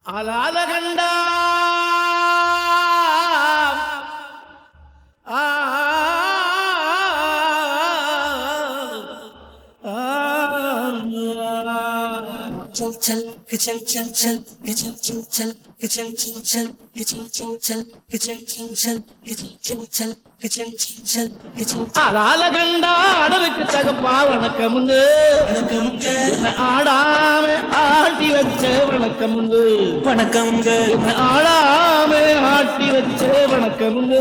அலாலகண்டா ஆ चल चल के चल चल चल के चल चल चल के चल चल चल के चल चल चल के चल चल चल के चल चल चल के चल चल चल के चल அலாலகண்டா அடலுக்கு தகப்பா வணக்கமுண்டு என்னை ஆடாம ஆட்டி வச்ச வணக்கமுண்டு வணக்கம்ங்க என்னை ஆடாம ஆட்டி வச்ச வணக்கமுண்டு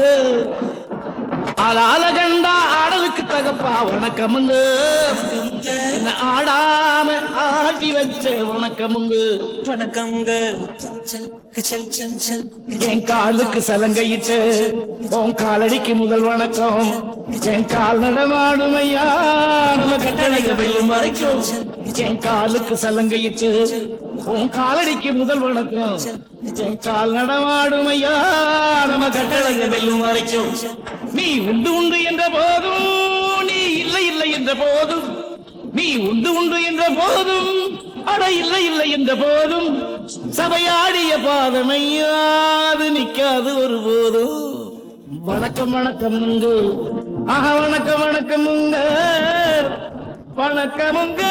அலாலகண்டா ஆடலுக்கு தகப்பா வணக்கமுண்டு என்னை ஆடாம ஆட்டி வச்ச வணக்கமுண்டு வணக்கம்ங்க चल के चल चल चल என் காலுக்கு சலங்கையிட்டு உன் காலடிக்கு முதல் வணக்கம் என் கால் நடமாடும் ஐயா நம்ம கட்டளைக வெல்லும் வரைக்கும் என் காலுக்கு சலங்கையிட்டு உன் காலடிக்கு முதல் வணக்கம் என் கால் நடமாடும் ஐயா நம்ம கட்டளைக வெல்லும் வரைக்கும் நீ உண்டு உண்டு என்ற போதும் நீ இல்லை இல்லை என்ற போதும் நீ உண்டு உண்டு என்ற போதும் அட இல்லை இல்லை என்ற போதும் சபையாடிய பாதமையாது நிக்காது ஒரு போதும் வணக்கம் வணக்கம் உண்டு ஆஹா வணக்கம் வணக்கம் உங்க வணக்கம் உங்க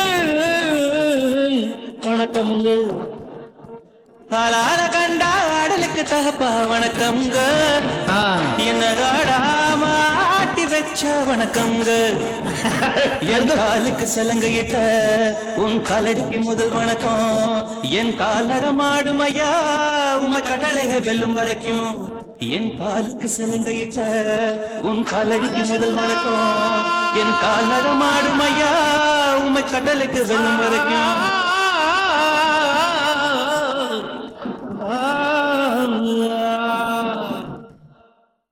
வணக்கம் உங்க ஆளால கண்டா ஆடலுக்கு தகப்பா வணக்கம்ங்க ஆ, என்ன ஆடாம ஆட்டி வச்ச வணக்கம்ங்க என் காலுக்கு சலங்கையிட்ட உன் காலடிக்கு முதல் வணக்கம் என் கால் நடமாடும் ஐயா உம கடலைக வெல்லும் வரைக்கும் என் காலுக்கு சலங்கையிட்ட உன் காலடிக்கு முதல் வணக்கம் என் கால் நடமாடும் ஐயா உம கடலுக்கு வெல்லும் வரைக்கும்